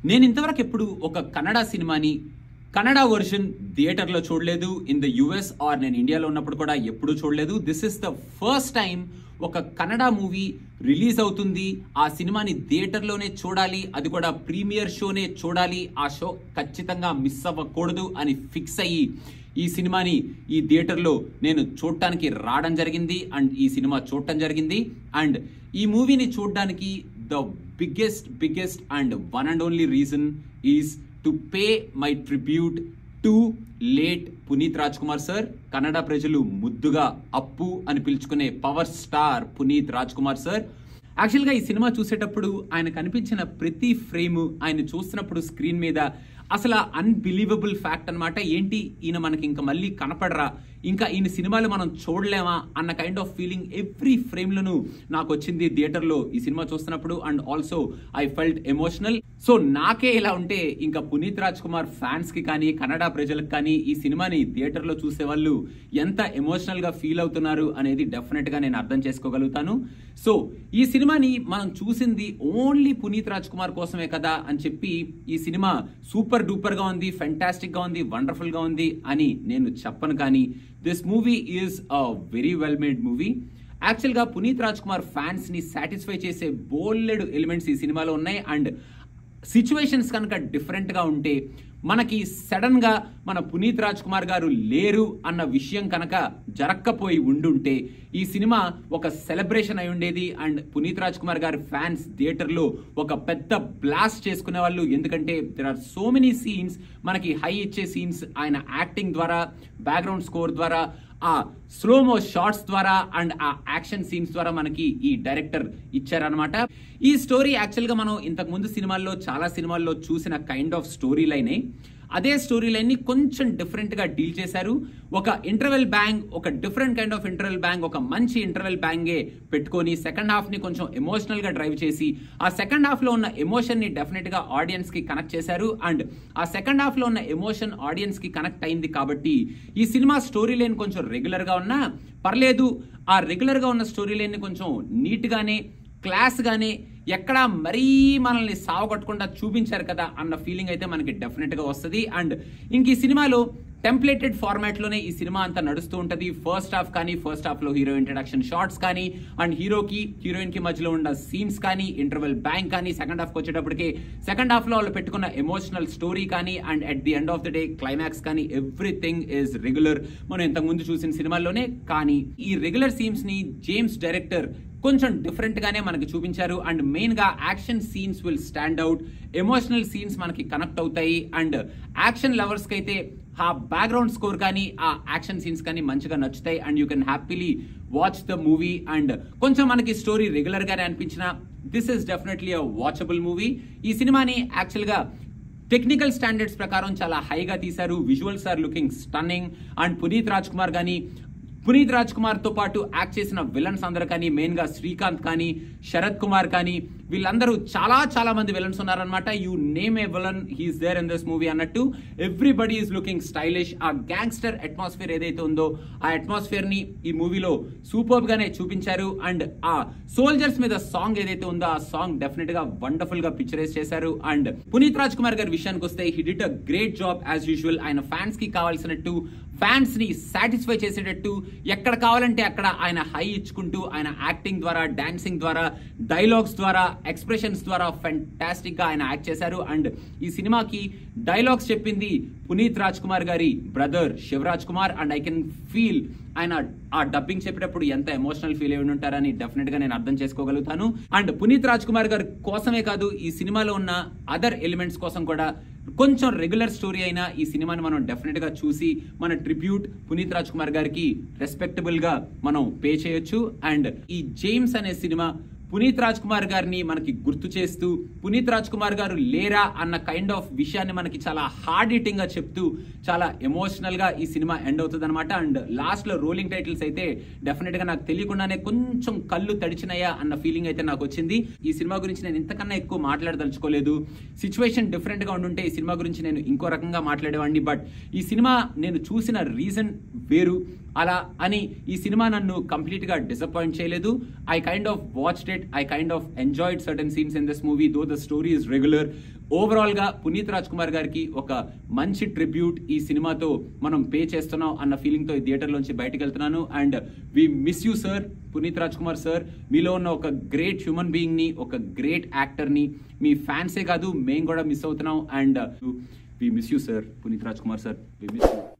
నేను ఇంతవరకు ఎప్పుడు ఒక కన్నడ సినిమాని కన్నడ వర్షన్ థియేటర్లో చూడలేదు ఇన్ ద యుఎస్ ఆర్ నేను ఇండియాలో ఉన్నప్పుడు కూడా ఎప్పుడూ చూడలేదు this is the first time ఒక కన్నడ మూవీ రిలీజ్ అవుతుంది ఆ సినిమాని థియేటర్లోనే చూడాలి అది కూడా ప్రీమియర్ షోనే చూడాలి ఆ షో ఖచ్చితంగా మిస్ అవ్వకూడదు అని ఫిక్స్ అయ్యి ఈ సినిమాని ఈ థియేటర్లో నేను చూడటానికి రావడం జరిగింది అండ్ ఈ సినిమా చూడటం జరిగింది అండ్ ఈ మూవీని చూడడానికి the biggest biggest and one and only reason is to pay my tribute to late Puneeth Raj Kumar sir Kannada ప్రజలు ముద్దుగా అప్పు అని పిలుచుకునే power star Puneeth Raj Kumar sir యాక్చువల్గా ఈ సినిమా చూసేటప్పుడు ఆయన కనిపించిన ప్రతి ఫ్రేమ్ ఆయన చూస్తున్నప్పుడు స్క్రీన్ మీద అసలు అన్బిలీవబుల్ ఫ్యాక్ట్ అన్నమాట ఏంటి ఈయన మనకి ఇంకా మళ్ళీ కనపడరా ఇంకా ఈయన సినిమాలు మనం చూడలేమా అన్న కైండ్ ఆఫ్ ఫీలింగ్ ఎవ్రీ ఫ్రేమ్లోనూ నాకు వచ్చింది థియేటర్లో ఈ సినిమా చూస్తున్నప్పుడు and also I felt emotional so నాకే ఇలా ఉంటే ఇంకా పునీత్ రాజ్ కుమార్ ఫ్యాన్స్ కి కానీ కన్నడ ప్రజలకు కానీ ఈ సినిమాని థియేటర్లో చూసే వాళ్ళు ఎంత ఎమోషనల్ గా ఫీల్ అవుతున్నారు అనేది డెఫినెట్ గా నేను అర్థం చేసుకోగలుగుతాను సో ఈ సినిమాని మనం చూసింది ఓన్లీ పునీత్ రాజ్ కుమార్ కోసమే కదా అని చెప్పి ఈ సినిమా సూపర్ డూపర్ గా ఉంది ఫెంటాస్టిక్ గా ఉంది వండర్ఫుల్ గా ఉంది అని నేను చెప్పను కానీ this movie is a very well made movie actual గా పునీత్ రాజ్ కుమార్ ఫ్యాన్స్ ని సాటిస్ఫై చేసే బోల్లెడ్ ఎలిమెంట్స్ ఈ సినిమాలో ఉన్నాయి అండ్ సిచ్యువేషన్స్ కనుక డిఫరెంట్ గా ఉంటే మనకి సడన్ గా మన పునీత్ రాజ్ కుమార్ గారు లేరు అన్న విషయం కనుక జరక్కపోయి ఉండుంటే ఈ సినిమా ఒక సెలబ్రేషన్ అయి ఉండేది అండ్ పునీత్ రాజ్ కుమార్ గారి ఫ్యాన్స్ థియేటర్ లో ఒక పెద్ద బ్లాస్ట్ చేసుకునే వాళ్ళు ఎందుకంటే there are so many scenes మనకి హై ఇచ్చే సీన్స్ ఆయన యాక్టింగ్ ద్వారా బ్యాక్గ్రౌండ్ స్కోర్ ద్వారా ఆ స్లోమో షార్ట్స్ ద్వారా అండ్ ఆ యాక్షన్ సీన్స్ ద్వారా మనకి ఈ డైరెక్టర్ ఇచ్చారనమాట ఈ స్టోరీ యాక్చువల్ గా మనం ఇంతకు ముందు సినిమాల్లో చాలా సినిమాల్లో చూసిన కైండ్ ఆఫ్ స్టోరీ లైనే అదే స్టోరీ లైన్ ని కొంచెం డిఫరెంట్ గా డీల్ చేశారు ఒక ఇంటర్వెల్ బ్యాంగ్ ఒక different kind of interval bang ఒక మంచి ఇంటర్వెల్ బ్యాంగే పెట్టుకొని సెకండ్ హాఫ్ ని కొంచెం ఎమోషనల్ గా డ్రైవ్ చేసి ఆ సెకండ్ హాఫ్ లో ఉన్న ఎమోషన్ ని డెఫినెట్ గా ఆడియన్స్ కి కనెక్ట్ చేశారు అండ్ ఆ సెకండ్ హాఫ్ లో ఉన్న ఎమోషన్ ఆడియన్స్ కి కనెక్ట్ అయింది కాబట్టి ఈ సినిమా స్టోరీ లైన్ కొంచెం రెగ్యులర్ గా ఉన్నా పర్లేదు ఆ రెగ్యులర్ గా ఉన్న స్టోరీ లైన్ ని కొంచెం నీట్ గానే క్లాస్ గానే ఎక్కడా మరీ మనల్ని సావగొట్టకుండా చూపించారు కదా అన్న ఫీలింగ్ అయితే మనకి డెఫినెట్ గా వస్తుంది అండ్ ఇంక ఈ సినిమాలో టెంప్లెటెడ్ ఫార్మాట్ లోనే ఈ సినిమా అంతా నడుస్తూ ఉంటది ఫస్ట్ హాఫ్ కానీ ఫస్ట్ హాఫ్ లో హీరో ఇంట్రడక్షన్ షార్ట్స్ కానీ అండ్ హీరోకి హీరోయిన్ కి మధ్యలో ఉన్న సీన్స్ కానీ ఇంటర్వెల్ బ్యాంక్ కానీ సెకండ్ హాఫ్ వచ్చేటప్పటికి సెకండ్ హాఫ్ లో వాళ్ళు పెట్టుకున్న ఎమోషనల్ స్టోరీ కానీ and at the end of the day climax కానీ ఎవ్రీథింగ్ ఇస్ రెగ్యులర్ మనం ఇంతకు ముందు చూసిన సినిమాల్లోనే కానీ ఈ రెగ్యులర్ సీన్స్ ని జేమ్స్ డైరెక్టర్ కొంచెం డిఫరెంట్ గానే మనకి చూపించారు అండ్ మెయిన్ గా action scenes will stand out emotional scenes మనకి కనెక్ట్ అవుతాయి అండ్ యాక్షన్ లవర్స్ కి అయితే ఆ బ్యాక్గ్రౌండ్ స్కోర్ కానీ ఆ యాక్షన్ సీన్స్ కానీ మంచిగా నచ్చుతాయి and you can happily watch the movie and కొంచెం మనకి స్టోరీ రెగ్యులర్ గానే అనిపించిన this is definitely a watchable movie ఈ సినిమాని యాక్చువల్ గా టెక్నికల్ స్టాండర్డ్స్ ప్రకారం చాలా హైగా తీశారు visuals are looking stunning and Puneeth Raj Kumar కానీ పునీత్ రాజ్ కుమార్ తో పాటు యాక్ట్ చేసిన విలన్స్ అందరు కానీ మెయిన్ గా శ్రీకాంత్ కానీ శరత్ కుమార్ కానీ వీళ్ళందరూ చాలా చాలా మంది విలన్స్ ఉన్నారనమాట you name a villain he's there in this movie అన్నట్టు ఎవ్రీబడి ఈస్ లుకింగ్ స్టైలిష్ ఆ గ్యాంగ్స్టర్ అట్మాస్ఫియర్ ఏదైతే ఉందో ఆ అట్మాస్ఫియర్ ని ఈ మూవీలో సూపర్ గానే చూపించారు అండ్ ఆ సోల్జర్స్ మీద సాంగ్ ఏదైతే ఉందో ఆ సాంగ్ డెఫినెట్ గా వండర్ఫుల్ గా పిక్చరైజ్ చేశారు అండ్ పునీత్ రాజ్ కుమార్ గారి విషయానికి వస్తే he did a great job as usual ఆయన ఫ్యాన్స్ కి కావాల్సినట్టు ఫ్యాన్స్ ని సాటిస్ఫై చేసేటట్టు ఎక్కడ కావాలంటే అక్కడ ఆయన హై ఇచ్చుకుంటూ ఆయన యాక్టింగ్ ద్వారా డాన్సింగ్ ద్వారా డైలాగ్స్ ద్వారా ఎక్స్ప్రెషన్స్ ద్వారా ఫెంటాస్టిక్ గా ఆయన యాక్ట్ చేశారు అండ్ ఈ సినిమాకి డైలాగ్స్ చెప్పింది పునీత్ రాజ్ కుమార్ గారి brother Shivaraj Kumar and I can feel ఆయన ఆ డబ్బింగ్ చెప్పేటప్పుడు ఎంత ఎమోషనల్ ఫీల్ అయి ఉంటారని డెఫినెట్ గా నేను అర్థం చేసుకోగలుగుతాను అండ్ పునీత్ రాజ్ కుమార్ గారి కోసమే కాదు ఈ సినిమాలో ఉన్న అదర్ ఎలిమెంట్స్ కోసం కూడా కొంచెం రెగ్యులర్ స్టోరీ అయినా ఈ సినిమాని మనం డెఫినెట్ గా చూసి మన ట్రిబ్యూట్ పునీత్ రాజ్ కుమార్ గారికి రెస్పెక్టబుల్ గా మనం పే చేయొచ్చు అండ్ ఈ జేమ్స్ అనే సినిమా పునీత్ రాజ్ కుమార్ గారిని మనకి గుర్తు చేస్తూ పునీత్ రాజ్ కుమార్ గారు లేరా అన్న కైండ్ ఆఫ్ విషయాన్ని మనకి చాలా హార్డ్ హిట్టింగ్ గా చెప్తూ చాలా ఎమోషనల్ గా ఈ సినిమా ఎండ్ అవుతుంది అనమాట అండ్ లాస్ట్ లో రోలింగ్ టైటిల్స్ అయితే డెఫినెట్ గా నాకు తెలియకుండానే కొంచెం కళ్ళు తడిచినాయా అన్న ఫీలింగ్ అయితే నాకు వచ్చింది ఈ సినిమా గురించి నేను ఇంతకన్నా ఎక్కువ మాట్లాడదలుచుకోలేదు సిచ్యువేషన్ డిఫరెంట్ గా ఉండుంటే ఈ సినిమా గురించి నేను ఇంకో రకంగా మాట్లాడేవాడిని బట్ ఈ సినిమా నేను చూసిన రీజన్ వేరు అలా అని ఈ సినిమా నన్ను కంప్లీట్ గా డిసప్పాయింట్ చేయలేదు I kind of watch it I kind of enjoyed certain scenes in this movie though the story is regular overall గా పునీత్ రాజ్ కుమార్ గారికి ఒక మంచి ట్రిబ్యూట్ ఈ సినిమాతో మనం పే చేస్తున్నాం అన్న ఫీలింగ్ తో ఈ థియేటర్ లోంచి బయటకు వెళ్తున్నాను and we miss you sir Puneeth Raj Kumar sir మీలో ఉన్న ఒక గ్రేట్ హ్యూమన్ బీయింగ్ ని ఒక గ్రేట్ యాక్టర్ ని మీ ఫ్యాన్సే కాదు మేము కూడా మిస్ అవుతున్నాం and we miss you sir Puneeth Raj Kumar sir we miss you